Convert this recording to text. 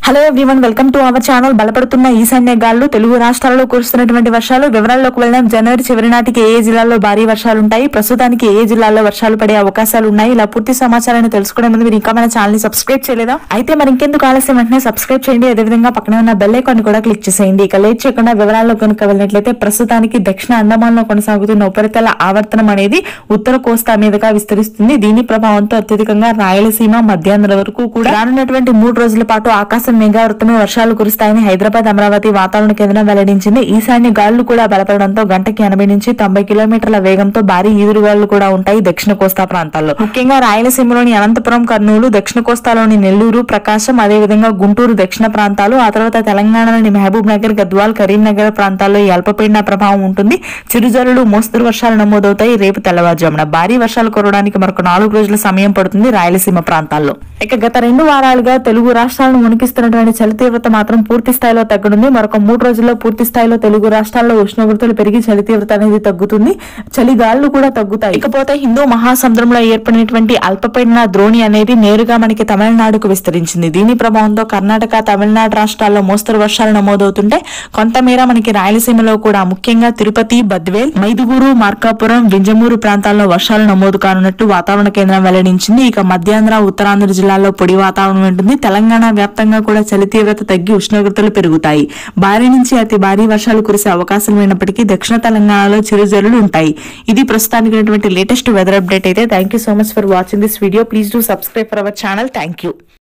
hello everyone welcome to our channel బలపడుతున్న ఈశాన్య గాలు తెలుగు రాష్ట్రాల్లో కురుస్తున్నటువంటి వర్షాలు వివరాల్లోకి వెళ్దాం జనవరి చివరి నాటికి ఏ ఏ జిల్లాల్లో భారీ వర్షాలు ఉంటాయి ప్రస్తుతానికి ఏ ఏ జిల్లాల్లో వర్షాలు పడే అవకాశాలు ఉన్నాయి ఇలా పూర్తి సమాచారాన్ని తెలుసుకునే ముందు మీరు ఇంకా మన ఛానల్ ని సబ్స్క్రైబ్ చేయలేదా అయితే మరి ఇంకెందుకు ఆలస్యం వెంటనే సబ్స్క్రైబ్ చేయండి అదేవిధంగా పక్కనే ఉన్న బెల్ ఐకాన్ ని కూడా క్లిక్ చేసేయండి ఇక లేట్ చేయకుండా వివరాల్లో కనుక వెళ్ళినట్లయితే ప్రస్తుతానికి దక్షిణ అండమాన్ లో కొనసాగుతున్న ఉపరితల ఆవర్తనం అనేది ఉత్తర కోస్తా మీదుగా విస్తరిస్తుంది దీని ప్రభావంతో అత్యధికంగా రాయలసీమ మధ్యాంధ్ర వరకు కూడా రానున్నటువంటి మూడు రోజుల పాటు ఆకాశం మేఘావృతమై వర్షాలు కురుస్తాయని హైదరాబాద్ అమరావతి వాతావరణ కేంద్రం వెల్లడించింది ఈశాన్య గాలులు కూడా బలపడడంతో గంటకి ఎనభై నుంచి తొంభై కిలోమీటర్ల వేగంతో భారీ ఈదురుగాలు కూడా ఉంటాయి దక్షిణ కోస్తా ప్రాంతాల్లో ముఖ్యంగా రాయలసీమలోని అనంతపురం కర్నూలు దక్షిణ కోస్తాలోని నెల్లూరు ప్రకాశం అదేవిధంగా గుంటూరు దక్షిణ ప్రాంతాలు ఆ తర్వాత తెలంగాణలోని మహబూబ్ నగర్ గద్వాల్ కరీంనగర్ ప్రాంతాల్లో ఈ అల్పపీడన ప్రభావం ఉంటుంది చిరుజల్లులు మోస్తరు వర్షాలు నమోదవుతాయి రేపు తెల్లవారుజామున భారీ వర్షాలు కురవడానికి మరొక నాలుగు రోజుల సమయం పడుతుంది రాయలసీమ ప్రాంతాల్లో ఇక గత రెండు వారాలుగా తెలుగు రాష్ట్రాలను మునికిస్తున్నటువంటి చలి తీవ్రత మాత్రం పూర్తి స్థాయిలో తగ్గనుంది మరొక మూడు రోజుల్లో పూర్తి స్థాయిలో తెలుగు రాష్ట్రాల్లో ఉష్ణోగ్రతలు పెరిగి చలి తీవ్రత అనేది తగ్గుతుంది చలి గాలులు కూడా తగ్గుతాయి ఇకపోతే హిందూ మహాసముద్రంలో ఏర్పడినటువంటి అల్పపీడన ద్రోణి అనేది నేరుగా మనకి తమిళనాడుకు విస్తరించింది దీని ప్రభావంతో కర్ణాటక తమిళనాడు రాష్ట్రాల్లో మోస్తరు వర్షాలు నమోదవుతుంటే కొంతమేర మనకి రాయలసీమలో కూడా ముఖ్యంగా తిరుపతి బద్వేల్ మైదుగూరు మార్కాపురం వింజమూరు ప్రాంతాల్లో వర్షాలు నమోదు కానున్నట్టు వాతావరణ కేంద్రం వెల్లడించింది ఇక మధ్యాంధ్ర ఉత్తరాంధ్ర జిల్లాల్లో పొడి వాతావరణం ఉంటుంది తెలంగాణ వ్యాప్తంగా కూడా చలి తీవ్రత తగ్గి ఉష్ణోగ్రతలు పెరుగుతాయి భారీ నుంచి అతి భారీ వర్షాలు కురిసే అవకాశం లేనప్పటికీ దక్షిణ తెలంగాణలో చిరుజల్లులు ఉంటాయి ఇది ప్రస్తుతానికి ఉన్నటువంటి లేటెస్ట్ వెదర్ అప్డేట్ అయితే thank you so much for watching this video please do subscribe for our channel thank you